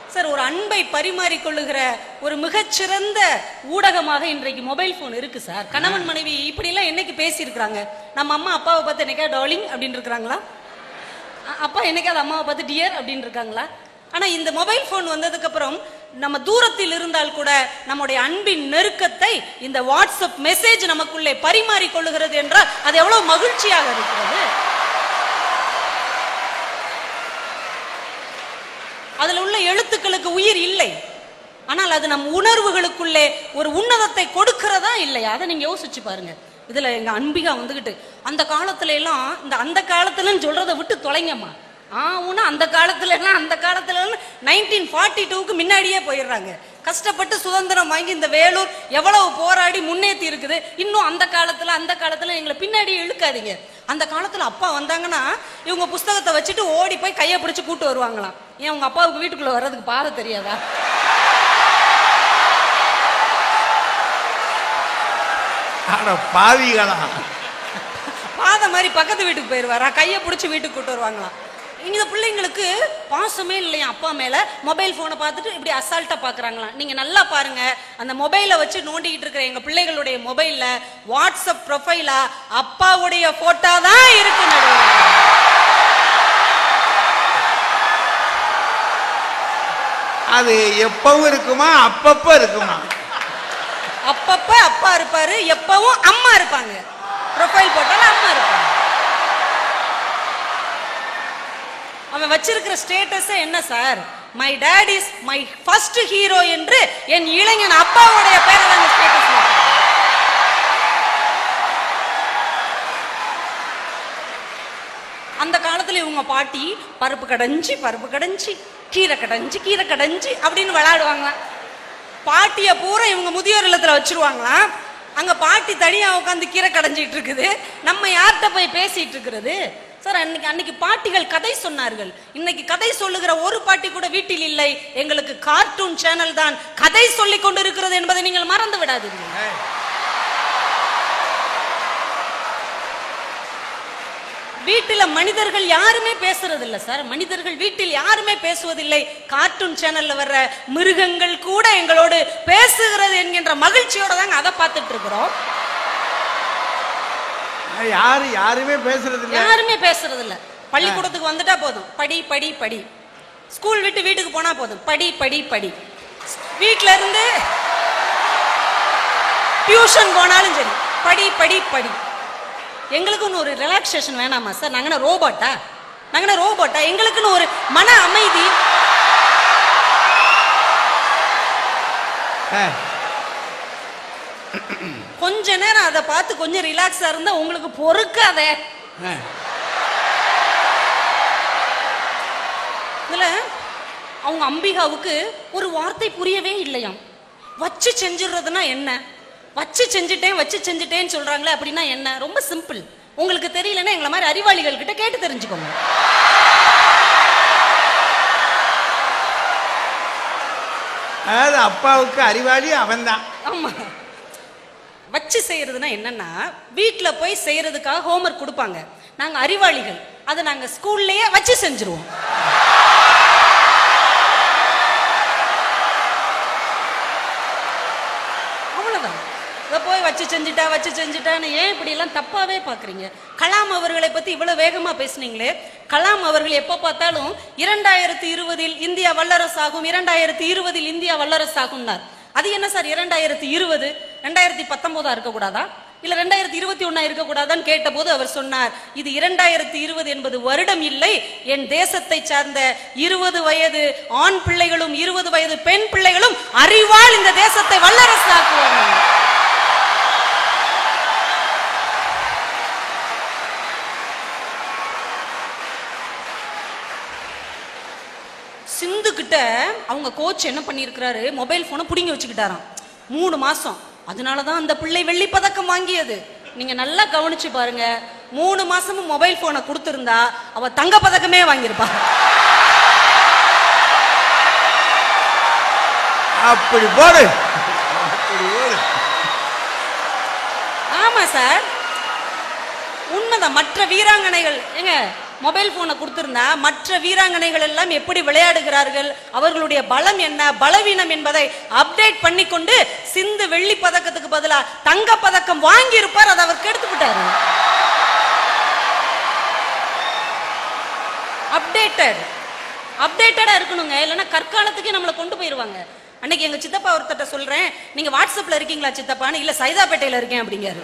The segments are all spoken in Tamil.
சார் ஒரு அன்பை பரிமாறிக்கொள்ளுகிற ஒரு மிகச்சிறந்த ஊடகமாக இன்றைக்கு மொபைல் போன் இருக்கு சார் கணவன் மனைவி இப்படி எல்லாம் என்னைக்கு பேசி இருக்காங்க நம்ம அம்மா அப்பாவை பார்த்து என்னைக்கா டார்லிங் அப்படின்னு இருக்கிறாங்களா அ- அப்பா என்னைக்காவது அம்மாவை பார்த்து டியர் அப்படின்னு இருக்காங்களா ஆனா இந்த மொபைல் போன் வந்ததுக்கு அப்புறம் நம்ம தூரத்தில் இருந்தால் கூட நம்முடைய அன்பின் நெருக்கத்தை இந்த வாட்ஸ்அப் மெசேஜ் நமக்குள்ளே பரிமாறிக் கொள்ளுகிறது என்றால் அது எவ்வளவு மகிழ்ச்சியாக இருக்கிறது அதுல உள்ள எழுத்துக்களுக்கு உயிர் இல்லை ஆனால் அது நம் உணர்வுகளுக்குள்ளே ஒரு உன்னதத்தை கொடுக்கிறதா இல்லையா அதை நீங்க யோசிச்சு பாருங்க இதுல எங்க அன்பிகா வந்துகிட்டு அந்த காலத்துல எல்லாம் இந்த அந்த காலத்துலன்னு சொல்றதை விட்டு தொலைங்கம்மா ஆ ஊனா அந்த காலத்துல எல்லாம் அந்த காலத்துல நைன்டீன் ஃபார்ட்டி டூக்கு முன்னாடியே போயிடுறாங்க கஷ்டப்பட்டு சுதந்திரம் வாங்கி இந்த வேலூர் எவ்வளவு போராடி முன்னேத்தி இருக்குது இன்னும் அந்த காலத்துல அந்த காலத்துல எங்களை பின்னாடி இழுக்காதீங்க அந்த காலத்துல அப்பா வந்தாங்கன்னா இவங்க புஸ்தகத்தை வச்சுட்டு ஓடி போய் கையை பிடிச்சு கூட்டு வருவாங்களாம் ஏன் உங்க அப்பாவுக்கு வீட்டுக்குள்ள வர்றதுக்கு பாதை தெரியாதா ஆனா பாவிகளா பாதை மாதிரி பக்கத்து வீட்டுக்கு போயிருவாரா கையை பிடிச்சி வீட்டுக்கு கூட்டு வருவாங்களாம் இந்த பிள்ளைங்களுக்கு பாசமே இல்லையா அப்பா மேல மொபைல் போனை பார்த்துட்டு இப்படி அசால்ட்டா பாக்குறாங்களாம் நீங்க நல்லா பாருங்க அந்த மொபைலை வச்சு நோண்டிக்கிட்டு இருக்கிற எங்க பிள்ளைகளுடைய மொபைல்ல வாட்ஸ்அப் ப்ரொஃபைலா அப்பாவுடைய போட்டோ தான் இருக்கு நடுவுல. அது எப்பவும் இருக்குமா அப்பப்ப இருக்குமா அப்பப்ப அப்பா இருப்பாரு எப்பவும் அம்மா இருப்பாங்க ப்ரொஃபைல் போட்டாலும் அம்மா இருப்பாங்க அவன் வச்சிருக்கிற ஸ்டேட்டஸ் என்ன sir my dad is my first hero என்று என் இளைஞன் அப்பாவுடைய பேரை தான் ஸ்டேட்டஸ் அந்த காலத்துல இவங்க பாட்டி பருப்பு கடைஞ்சி பருப்பு கடைஞ்சி கீரை கடைஞ்சி கீரை கடைஞ்சி அப்படின்னு விளையாடுவாங்களாம் பாட்டிய பூரா இவங்க முதியோர் இல்லத்துல வச்சிருவாங்களாம் அங்க பாட்டி தனியா உட்காந்து கீரை கடைஞ்சிட்டு இருக்குது நம்ம யார்கிட்ட போய் பேசிட்டு இருக்கிறது சார் அன்னைக்கு அன்னைக்கு பாட்டிகள் கதை சொன்னார்கள் இன்னைக்கு கதை சொல்லுகிற ஒரு பாட்டி கூட வீட்டில் இல்லை எங்களுக்கு கார்ட்டூன் சேனல் தான் கதை சொல்லிக் கொண்டு இருக்கிறது என்பதை நீங்கள் மறந்து விடாதீர்கள் வீட்டில மனிதர்கள் யாருமே பேசுறது இல்ல சார் மனிதர்கள் வீட்டில் யாருமே பேசுவதில்லை கார்ட்டூன் சேனல்ல வர்ற மிருகங்கள் கூட எங்களோடு பேசுகிறது என்கின்ற மகிழ்ச்சியோட தாங்க அதை பார்த்துட்டு இருக்கிறோம் யாரு யாருமே பேசுறது இல்ல யாருமே பேசுறது இல்ல பள்ளிக்கூடத்துக்கு வந்துட்டா போதும் படி படி படி ஸ்கூல் விட்டு வீட்டுக்கு போனா போதும் படி படி படி வீட்ல இருந்து டியூஷன் போனாலும் சரி படி படி படி எங்களுக்குன்னு ஒரு ரிலாக்ஸேஷன் வேணாமா சார் நாங்க என்ன ரோபோட்டா நாங்க என்ன ரோபோட்டா எங்களுக்குன்னு ஒரு மன அமைதி ஆ, கொஞ்ச நேரம் அதை பார்த்து கொஞ்சம் ரிலாக்ஸா இருந்தா உங்களுக்கு பொறுக்காதே ஆ. இதுல அவங்க அம்பிகாவுக்கு ஒரு வார்த்தை புரியவே இல்லையாம் வச்சு செஞ்சிடுறதுனா என்ன வச்சு செஞ்சுட்டேன் வச்சு செஞ்சுட்டேன்னு சொல்றாங்களே அப்படின்னா என்ன ரொம்ப சிம்பிள் உங்களுக்கு தெரியலன்னா எங்களை மாதிரி அறிவாளிகள் கிட்ட கேட்டு தெரிஞ்சுக்கோங்க அதாவது அப்பாவுக்கு அறிவாளி அவன்தான் ஆமா வச்சு செய்யறதுனா என்னன்னா வீட்ல போய் செய்யறதுக்காக ஹோம்ஒர்க் கொடுப்பாங்க நாங்க அறிவாளிகள் அதை நாங்க ஸ்கூல்லயே வச்சு செஞ்சுருவோம் அவ்வளவுதான் இதை போய் வச்சு செஞ்சுட்டா வச்சு செஞ்சுட்டான்னு ஏன் இப்படி எல்லாம் தப்பாவே பாக்குறீங்க கலாம் அவர்களை பத்தி இவ்வளவு வேகமா பேசுனீங்களே கலாம் அவர்கள் எப்ப பார்த்தாலும் இரண்டாயிரத்தி இருபதில் இந்தியா வல்லரசாகும் இரண்டாயிரத்தி இருபதில் இந்தியா வல்லரசாகும்னார் அது என்ன சார் இரண்டாயிரத்தி இருபது ரெண்டாயிரத்தி பத்தொன்பதா இருக்கக்கூடாதா இல்ல ரெண்டாயிரத்தி இருபத்தி ஒன்னா இருக்கக்கூடாதான்னு கேட்டபோது அவர் சொன்னார் இது இரண்டாயிரத்தி இருபது என்பது வருடம் இல்லை என் தேசத்தை சார்ந்த இருபது வயது ஆண் பிள்ளைகளும் இருபது வயது பெண் பிள்ளைகளும் அறிவால் இந்த தேசத்தை வல்லரசாக்குவாங்க சிந்து கிட்ட அவங்க கோச் என்ன பண்ணியிருக்கிறாரு மொபைல் போனை புடுங்கி வச்சுக்கிட்டாராம் மூணு மாசம் அதனாலதான் அந்த பிள்ளை வெள்ளி பதக்கம் வாங்கியது நீங்க நல்லா கவனிச்சு பாருங்க மூணு மாசமும் மொபைல் போனை கொடுத்திருந்தா அவ தங்க பதக்கமே வாங்கியிருப்பா அப்படி போடு அப்படி போடு ஆமா சார் உண்மைதான் மற்ற வீராங்கனைகள் ஏங்க மொபைல் போனை கொடுத்திருந்தா மற்ற வீராங்கனைகள் எல்லாம் எப்படி விளையாடுகிறார்கள் அவர்களுடைய பலம் என்ன பலவீனம் என்பதை அப்டேட் பண்ணி கொண்டு சிந்து வெள்ளி பதக்கத்துக்கு பதிலா தங்க பதக்கம் வாங்கி இருப்பார் அதை அவர் கெடுத்து விட்டாரு அப்டேட்டட் அப்டேட்டடா இருக்கணுங்க இல்லைன்னா கற்காலத்துக்கே நம்மளை கொண்டு போயிருவாங்க அன்னைக்கு எங்க சித்தப்பா ஒருத்தட்ட சொல்றேன் நீங்க வாட்ஸ்அப்ல இருக்கீங்களா சித்தப்பான்னு இல்ல சைதாப்பேட்டையில இருக்கேன் அப்படிங்காரு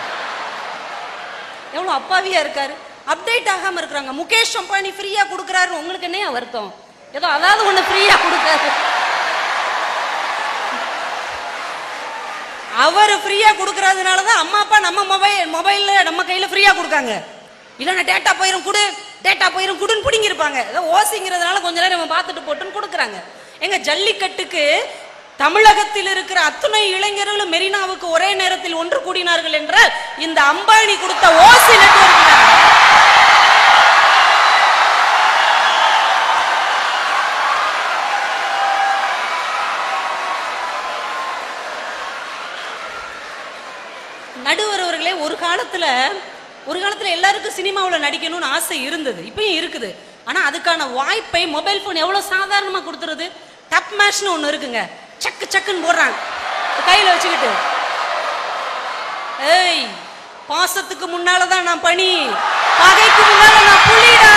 எவ்வளவு அப்பாவியா இருக்காரு அப்டேட் ஆகாம இருக்கிறாங்க முகேஷ் அம்பானி ஃப்ரீயா கொடுக்கறாரு உங்களுக்கு என்ன வருத்தம் ஏதோ அதாவது ஒண்ணு ஃப்ரீயா கொடுக்காரு அவர் ஃப்ரீயா கொடுக்கறதுனால தான் அம்மா அப்பா நம்ம மொபைல் மொபைல்ல நம்ம கையில ஃப்ரீயா கொடுக்காங்க இல்லைன்னா டேட்டா போயிரும் குடு டேட்டா போயிரும் குடுன்னு பிடிங்கி இருப்பாங்க ஏதோ ஓசிங்கிறதுனால கொஞ்ச நேரம் நம்ம பார்த்துட்டு போட்டுன்னு கொடுக்குறாங்க எங்க ஜல்லிக்கட்டுக்கு தமிழகத்தில் இருக்கிற அத்துணை இளைஞர்களும் மெரினாவுக்கு ஒரே நேரத்தில் ஒன்று கூடினார்கள் என்றால் இந்த அம்பானி கொடுத்த ஓசி நெட்வொர்க் நடுவர் அவர்களே ஒரு காலத்துல ஒரு காலத்துல எல்லாருக்கும் சினிமாவுல நடிக்கணும்னு ஆசை இருந்தது இப்பயும் இருக்குது ஆனா அதுக்கான வாய்ப்பை மொபைல் போன் எவ்வளவு சாதாரணமா கொடுத்துருது டப் மேஷ்னு ஒண்ணு இருக்குங்க சக்கு சக்குன்னு போடுறாங்க கையில வச்சுக்கிட்டு ஏய் பாசத்துக்கு முன்னாலதான் நான் பனி பகைக்கு முன்னால நான் புலிடா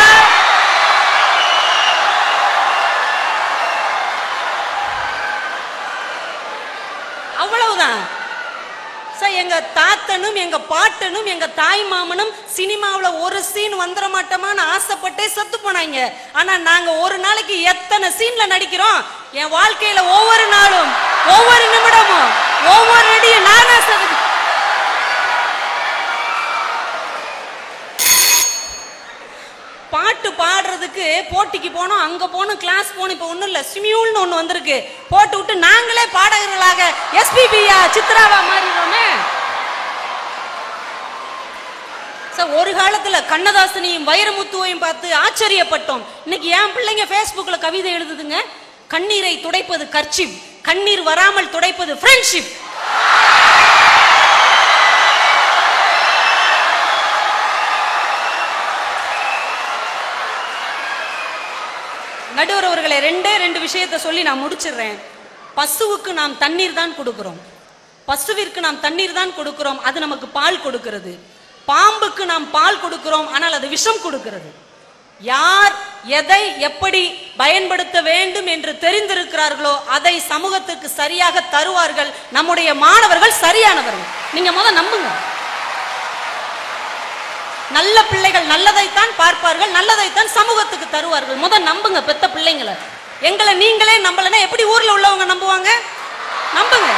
அவ்வளவுதான் சார் எங்க தாத்தனும் எங்க பாட்டனும் எங்க தாய் மாமனும் சினிமாவுல ஒரு சீன் வந்துட மாட்டோமான்னு ஆசைப்பட்டே செத்து போனாங்க ஆனா நாங்க ஒரு நாளைக்கு எத்தனை சீன்ல நடிக்கிறோம் என் வாழ்க்கையில ஒவ்வொரு நாளும் ஒவ்வொரு நிமிடமும் ஒவ்வொரு நடியும் நானா சார் பாட்டு பாடுறதுக்கு போட்டிக்கு போனோம் அங்க போனோம் கிளாஸ் போனோம் இப்ப ஒண்ணும் இல்ல ஸ்மியூல்னு ஒண்ணு வந்திருக்கு போட்டு விட்டு நாங்களே பாடகர்களாக எஸ்பிபியா சித்ராவா மாறிடுவோமே சார் ஒரு காலத்துல கண்ணதாசனையும் வைரமுத்துவையும் பார்த்து ஆச்சரியப்பட்டோம் இன்னைக்கு என் பிள்ளைங்க Facebookல கவிதை எழுதுதுங்க கண்ணீரை துடைப்பது கர்ச்சிப் கண்ணீர் வராமல் துடைப்பது ஃப்ரெண்ட்ஷிப் நடுவர் அவர்களே ரெண்டே ரெண்டு விஷயத்தை சொல்லி நான் முடிச்சிடுறேன் பசுவுக்கு நாம் தண்ணீர் தான் கொடுக்கிறோம் பசுவிற்கு நாம் தண்ணீர் தான் கொடுக்கிறோம் அது நமக்கு பால் கொடுக்கிறது பாம்புக்கு நாம் பால் கொடுக்கிறோம் ஆனால் அது விஷம் கொடுக்கிறது யார் எதை எப்படி பயன்படுத்த வேண்டும் என்று தெரிந்திருக்கிறார்களோ அதை சமூகத்துக்கு சரியாக தருவார்கள் நம்முடைய மாணவர்கள் சரியானவர்கள் நீங்க முத நம்புங்க நல்ல பிள்ளைகள் நல்லதைத்தான் பார்ப்பார்கள் நல்லதைத்தான் சமூகத்துக்கு தருவார்கள் முத நம்புங்க பெத்த பிள்ளைங்களை எங்களை நீங்களே நம்பலன்னா எப்படி ஊர்ல உள்ளவங்க நம்புவாங்க நம்புங்க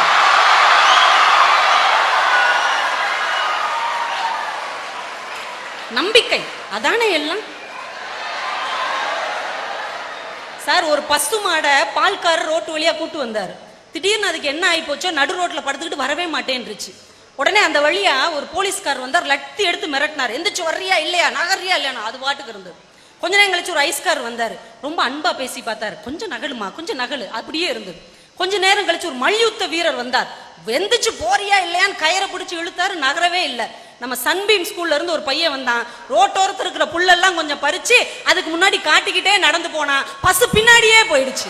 நம்பிக்கை அதானே எல்லாம் சார் ஒரு பசு மாடை பால்காரர் ரோட்டு வழியா கூட்டு வந்தார் திடீர்னு அதுக்கு என்ன ஆகி போச்சோ நடு ரோட்ல படுத்துக்கிட்டு வரவே மாட்டேன்ருச்சு உடனே அந்த வழியா ஒரு போலீஸ்கார் வந்தார் லட்டி எடுத்து மிரட்டினார் எந்திரிச்சு வர்றியா இல்லையா நகர்றியா இல்லையா அது பாட்டுக்கு இருந்தது கொஞ்ச நேரம் கழிச்சு ஒரு ஐஸ்கார் வந்தார் ரொம்ப அன்பா பேசி பார்த்தாரு கொஞ்சம் நகலுமா கொஞ்சம் நகலு அப்படியே இருந்தது கொஞ்ச நேரம் கழிச்சு ஒரு மல்யுத்த வீரர் வந்தார் வெந்துச்சு போறியா இல்லையான்னு கயிறை பிடிச்சு இழுத்தாரு நகரவே இல்லை நம்ம சன்பீம் ஸ்கூல்ல இருந்து ஒரு பையன் வந்தான் ரோட்டோரத்துல இருக்கிற புல்லெல்லாம் கொஞ்சம் பறிச்சு அதுக்கு முன்னாடி காட்டிக்கிட்டே நடந்து போனான் பசு பின்னாடியே போயிடுச்சு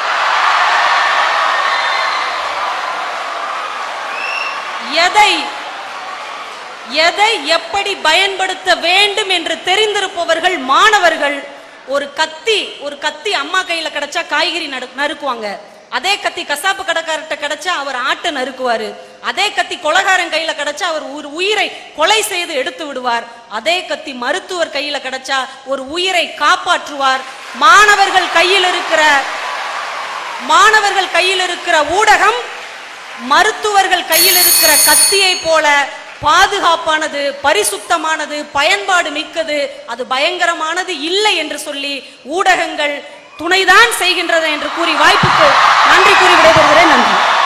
எதை எதை எப்படி பயன்படுத்த வேண்டும் என்று தெரிந்திருப்பவர்கள் மாணவர்கள் ஒரு கத்தி ஒரு கத்தி அம்மா கையில கிடைச்சா காய்கறி நடு- நறுக்குவாங்க அதே கத்தி கசாப்பு கடைக்காரர்கிட்ட கிடைச்சா அவர் ஆட்டை நறுக்குவாரு அதே கத்தி கொலகாரன் கையில கிடைச்சா அவர் ஒரு உயிரை கொலை செய்து எடுத்து விடுவார் அதே கத்தி மருத்துவர் கையில கிடைச்சா ஒரு உயிரை காப்பாற்றுவார் மாணவர்கள் கையில் இருக்கிற மாணவர்கள் கையில் இருக்கிற ஊடகம் மருத்துவர்கள் கையில் இருக்கிற கத்தியை போல பாதுகாப்பானது பரிசுத்தமானது பயன்பாடு மிக்கது அது பயங்கரமானது இல்லை என்று சொல்லி ஊடகங்கள் துணைதான் செய்கின்றது என்று கூறி வாய்ப்புக்கு நன்றி கூறி விடைபெறுகிறேன் நன்றி